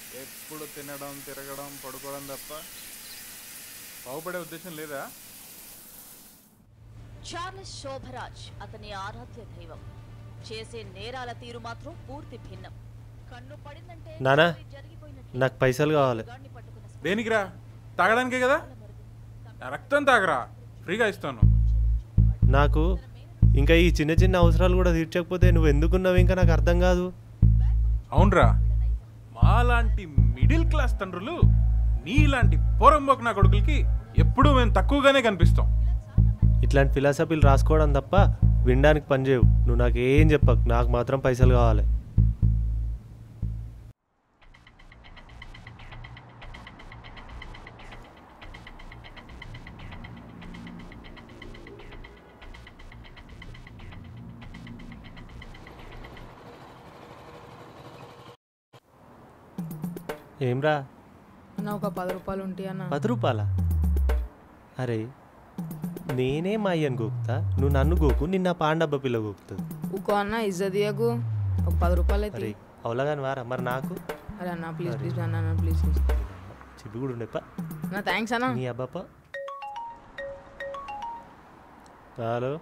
ఎప్పుడు తినడం తిరగడం పడుకోవడం తప్ప బాగుపడే ఉద్దేశం లేదా చార్లెస్ శోభరాజ్ అతని ఆరాధ్య దైవం చేసే నేరాల తీరు మాత్రం పూర్తి భిన్నం కన్ను పడిందంటే నానా, చోరీ జరిగిపోయినట్లే. నాకు పైసలు కావాలి గాడిని పట్టుకున్న స్పృహ దేనికిరా తాగడానికే కదా నా రక్తం తాగరా ఫ్రీగా ఇస్తాను నాకు ఇంకా ఈ చిన్న చిన్న అవసరాలు కూడా తీర్చకపోతే నువ్వు ఎందుకున్నావు ఇంకా నాకు అర్థం కాదు అవునరా మాలాంటి మిడిల్ క్లాస్ తండ్రులు నీలాంటి పోరంబోకు నా కొడుకులకి ఎప్పుడూ మేము తక్కువగానే కనిపిస్తాం ఇట్లాంటి ఫిలాసఫీలు రాసుకోవడం తప్ప వినడానికి పని చేయవు నువ్వు నాకు ఏం చెప్పకు నాకు మాత్రం పైసలు కావాలి ఏమ్రా అన్న ఒక పది రూపాయలు ఉంటాయి అన్న పది రూపాయల అరే నేనే మా అయ్యను గోకుతా నువ్వు నన్ను గోకు నిన్న పాండబ్బ పిల్ల గోకుతుంది ఊకో అన్న ఇజ్జదియకు ఒక పది రూపాయలు అయితే అరే అవలగాని వారా మరి నాకు అరే అన్న ప్లీజ్ ప్లీజ్ అన్న అన్న ప్లీజ్ ప్లీజ్ చెప్పి కూడా ఉండే పా అన్న థ్యాంక్స్ అన్న నీ అబ్బాప హలో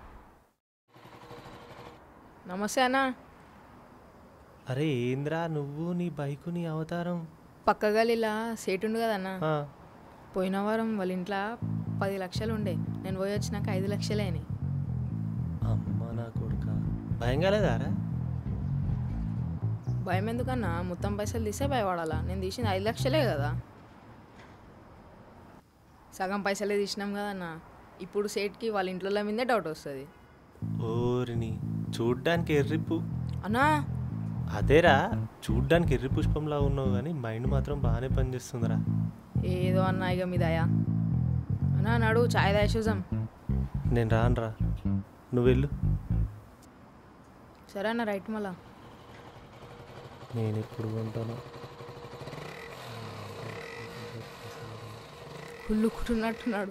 నమస్తే అన్న అరే ఏంద్రా నువ్వు నీ బైకు నీ అవతారం పక్క గలీలా సేట్ ఉండు కదన్న ఆ, పోయిన వారం వాళ్ళ ఇంట్లో పది లక్షలు ఉండే నేను పోయి వచ్చినాక ఐదు లక్షలే అయినాయి అమ్మ నా కొడుక భయం కాలేదారా భయం ఎందుకన్నా మొత్తం పైసలు తీస్తే భయపడాలా నేను తీసింది ఐదు లక్షలే కదా సగం పైసలే తీసినాం కదన్నా ఇప్పుడు సేట్కి వాళ్ళ ఇంట్లో మీదే డౌట్ వస్తుంది ఓరిని చూడ్డానికి ఎర్రిప్పు అన్నా అదేరా చూడ్డానికి ఎర్రి పుష్పంలా ఉన్నావు కానీ మైండ్ మాత్రం బాగానే పనిచేస్తుందిరా ఏదో అన్నా ఇక మీ దయా అన్నా నాడు చాయ్ దాయ చూసాం నేను రానురా నువ్వు వెళ్ళు సరే అన్న రైట్ మళ్ళా నేను ఎప్పుడు కొంటాను కుళ్ళుకుంటున్నట్టున్నాడు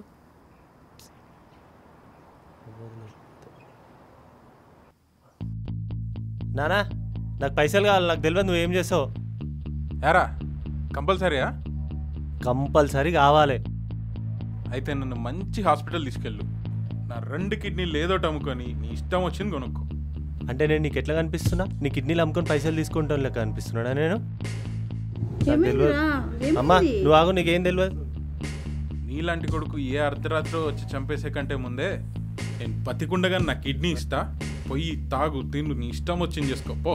నానా నాకు పైసలు కావాలి నాకు తెలియదు నువ్వేం చేస్తావు యారా కంపల్సరీయా కంపల్సరీ కావాలి అయితే నన్ను మంచి హాస్పిటల్ తీసుకెళ్ళు నా రెండు కిడ్నీలు ఏదోటి అమ్ముకొని నీ ఇష్టం వచ్చింది కొనుక్కో అంటే నేను నీకు ఎట్లా కనిపిస్తున్నా నీ కిడ్నీలు అమ్ముకొని పైసలు తీసుకుంటాను లెక్క కనిపిస్తున్నాడా నేను నాకు తెలియదు అమ్మా నువ్వు ఆగు నీకేం తెలియదు నీలాంటి కొడుకు ఏ అర్ధరాత్రి వచ్చి చంపేసే కంటే ముందే నేను బతికుండగా నా కిడ్నీ ఇస్తా పొయ్యి తాగు తిండు నీ ఇష్టం వచ్చింది చేసుకో పో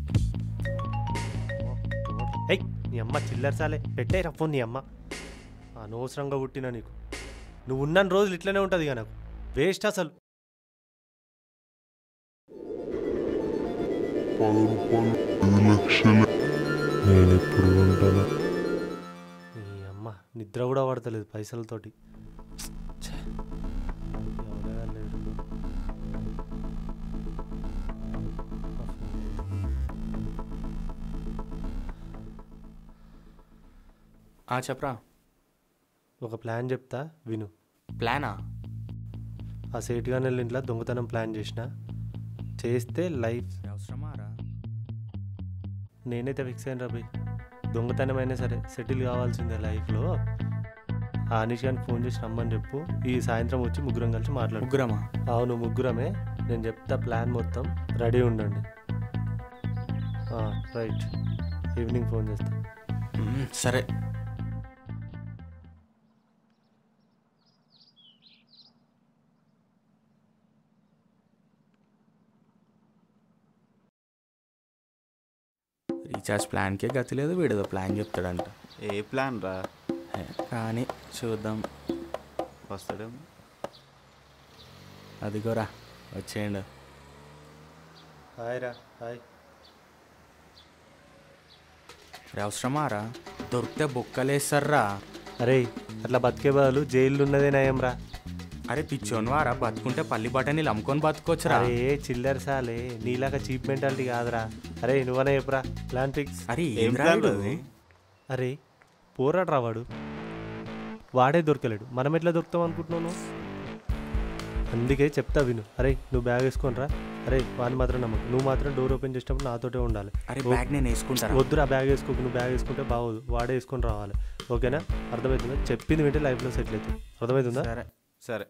ఎయ్ నీ అమ్మ చిల్లర సాలే పెట్టే ఫోన్ నీ అమ్మ అనవసరంగా పుట్టినా నీకు నువ్వు ఉన్న రోజులు ఇట్లనే ఉంటుంది ఇక నాకు వేస్ట్ అసలు పది రూపాయలు ఐదు లక్షలు నేను ఎప్పుడు ఉంటాను నీ అమ్మ నిద్ర కూడా పడతలేదు పైసలతోటి ఛే, ఎవరైనా లేరు. ఆ చెప్పరా ఒక ప్లాన్ చెప్తా విను ప్లానా ఆ సేటుగానే ఇంట్లో దొంగతనం ప్లాన్ చేసిన చేస్తే లైఫ్ అవసరమారా నేనైతే ఫిక్స్ అయిన రబీ దొంగతనం అయినా సరే సెటిల్ కావాల్సిందే లైఫ్లో ఆ అనిష్ గారికి ఫోన్ చేసి రమ్మని చెప్పు ఈ సాయంత్రం వచ్చి ముగ్గురం కలిసి మాట్లాడు ముగ్గురమా అవును ముగ్గురమే నేను చెప్తా ప్లాన్ మొత్తం రెడీ ఉండండి ఆ, రైట్ ఈవినింగ్ ఫోన్ చేస్తా మ్మ్, సరే రీఛార్జ్ ప్లాన్కే గతి లేదు వీడేదో ప్లాన్ చెప్తాడంట ఏ ప్లాన్ రా హే, కానీ చూద్దాం వస్తాడేమో అదిగోరా వచ్చేయండి హాయ్ రా హాయ్ రే అవసరమారా దొరికితే బొక్కలేస్తారా అరే అట్లా బతికే బదులు జైలు ఉన్నదే నయం రా అరే పిచ్చోన్ వారా బతుకుంటే పల్లి బఠానీలు అమ్ముకొని బతుకోవచ్చురా అరే చిల్లర సాలే నీలాగా చీప్ మెంటాలిటీ కాదురా అరే నువ్వనే చెప్పురా ప్లాన్ ఫిక్స్ అరే ఏం ఏం ప్లాన్ రాడు అది అరే పోరాడు వాడు వాడే దొరకలేడు మనం ఎట్లా దొరుకుతాం అనుకుంటున్నావు నువ్వు? అందుకే చెప్తా విను అరే నువ్వు బ్యాగ్ వేసుకొని రా అరే వాడిని మాత్రం నమ్మకు నువ్వు మాత్రం డోర్ ఓపెన్ చేసినప్పుడు నాతోటే ఉండాలి అరే ఓ- బ్యాగ్ నేను వేసుకుంటాను వద్దురా బ్యాగ్ వేసుకోకు నువ్వు బ్యాగ్ వేసుకుంటే బాగోదు వాడే వేసుకొని రావాలి ఓకేనా అర్థమవుతుందా చెప్పింది వింటే లైఫ్లో సెటిల్ అవుతుంది అర్థమవుతుందా సరే సరే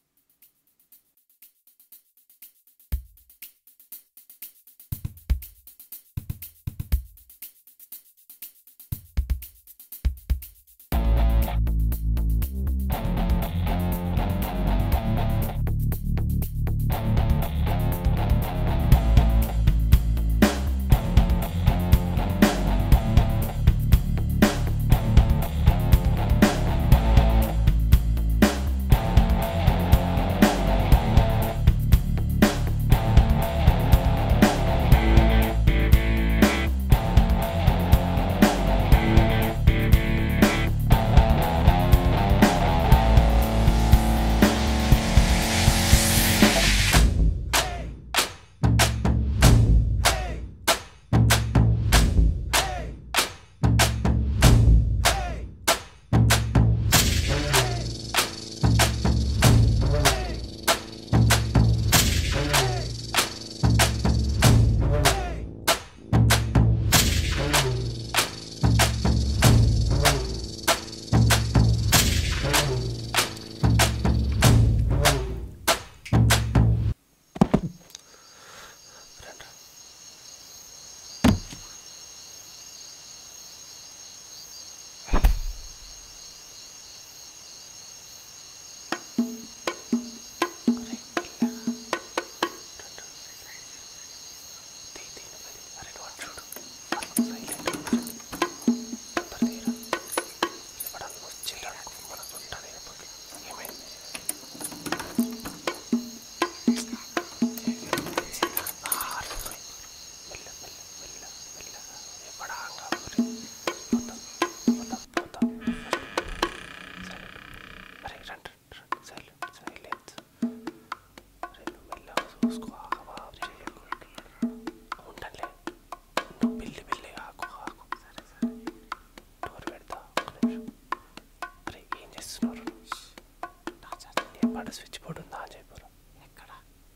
స్విచ్ బోర్డు ఉందా అని చెప్పారు ఎక్కడ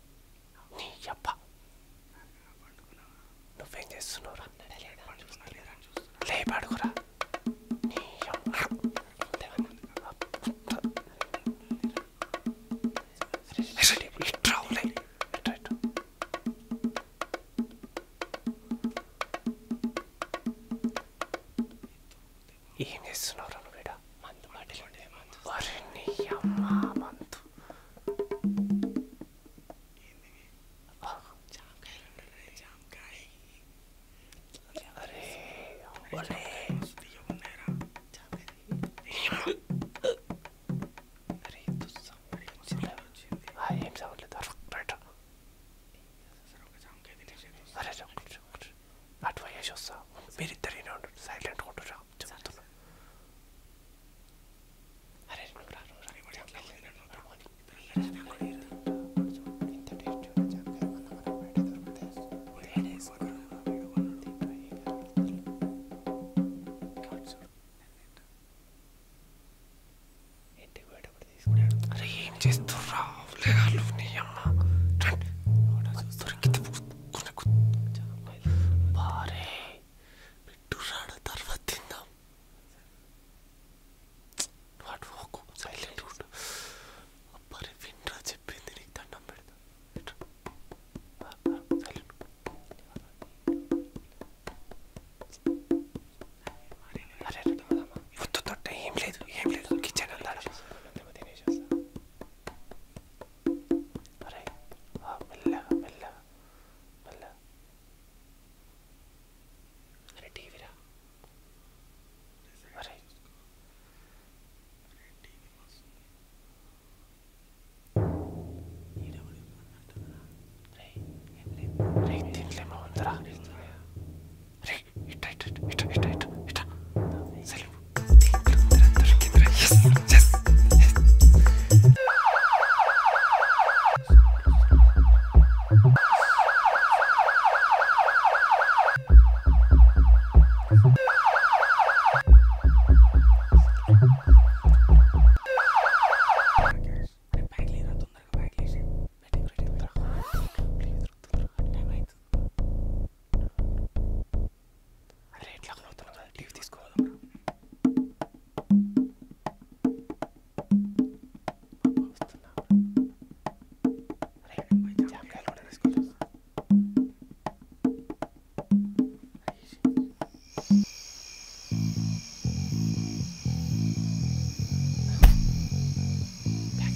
నీ అప్ప నువ్వేం చేస్తున్నావు లేపాడుకురా నీ అమ్మ. అరే, ఇట్రా, లే. ఇట్రా, ఇట్రా. ఏం చేస్తున్నారు నువ్వు ఈడ? అరే, నీ అమ్మ మందు అరే అవ్వలే. అరే, తుస్సం. ఆ, ఏం చదవలేదు అరు, రైట్ అరే చక్కటి చక్కటి అటు పోయేసి వస్తా మీరిద్దరినే ఉండు సైలెంట్ ఉండురా చెప్తున్నా అరే నువ్వు రా, నువ్వు రా. ఇంత టేస్ట్ ఉన్న జామకాయ వంద మనం బయట దొరుకుతాయి. వేడేసుకో.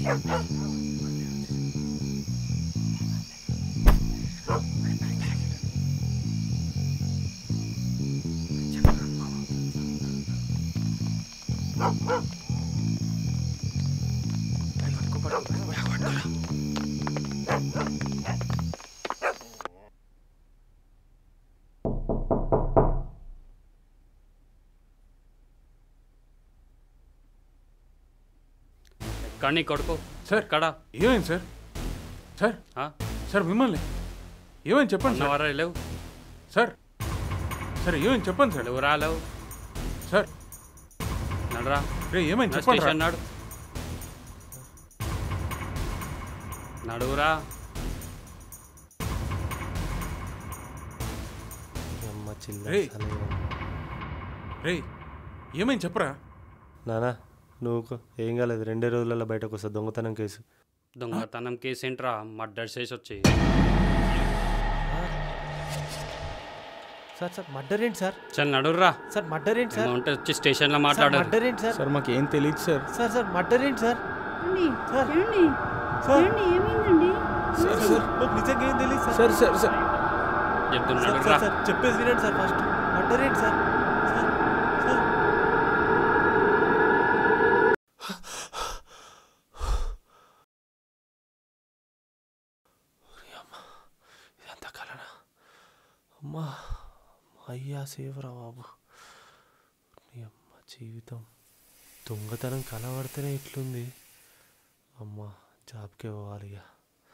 కానీ కొడుకు సార్ ఎక్కడ ఏమైంది సార్ సార్ ఆ? సార్ మిమ్మల్ని ఏమైంది చెప్పండి సార్ అన్నవరా లేవు సార్ సార్ ఏమైంది చెప్పండి సార్ లేవు రాలేవు సార్ నడరా రే ఏమైంది నా చెప్పండి స్టేషన్ రా. నాడు నడువురా నీ అమ్మ చిల్లర రేయ్. సాలే. రే ఏమైంది చెప్పరా నానా నువ్వు కో- ఏం కాలేదు రెండే రోజులలో బయటకు వస్తా దొంగతనం కేసు దొంగతనం కేసు ఏంట్రా మర్డర్ చేసి వచ్చి సార్ సార్ మర్డర్ ఏంటి సార్ చల్ నడువురా సార్ మర్డర్ ఏంటి సార్ ఉంటే వచ్చి స్టేషన్లో సార్ మాట్లాడారు మర్డర్ ఏంటి సార్ సార్ మాకేం తెలియదు సార్ సార్ సార్ మర్డర్ ఏంటి సార్ ఏమండి? సార్. ఏమండి? సార్. ఏమండి? ఏమైందండి సార్ సార్ మాకు నిజంగా ఏం తెలియదు సార్ సార్ సార్ సార్ చెప్తు సార్, నడువురా సార్ సార్ చెప్పేది వినండి సార్ ఫస్ట్ మర్డర్ ఏంటి సార్ సార్ సార్ ఇదంతా కలనా అమ్మా అయ్యా సేవరా బాబు నీ అమ్మ జీవితం దొంగతనం కలబడితేనే ఇట్లుంది అమ్మ జాబ్కే పోవాలి ఇక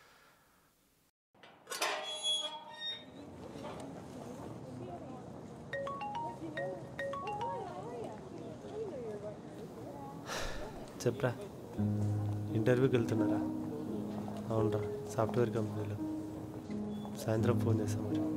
చెప్పరా ఇంటర్వ్యూకి వెళ్తున్నారా అవునరా సాఫ్ట్వేర్ కంపెనీలో సాయంత్రం ఫోన్ చేస్తాం మరి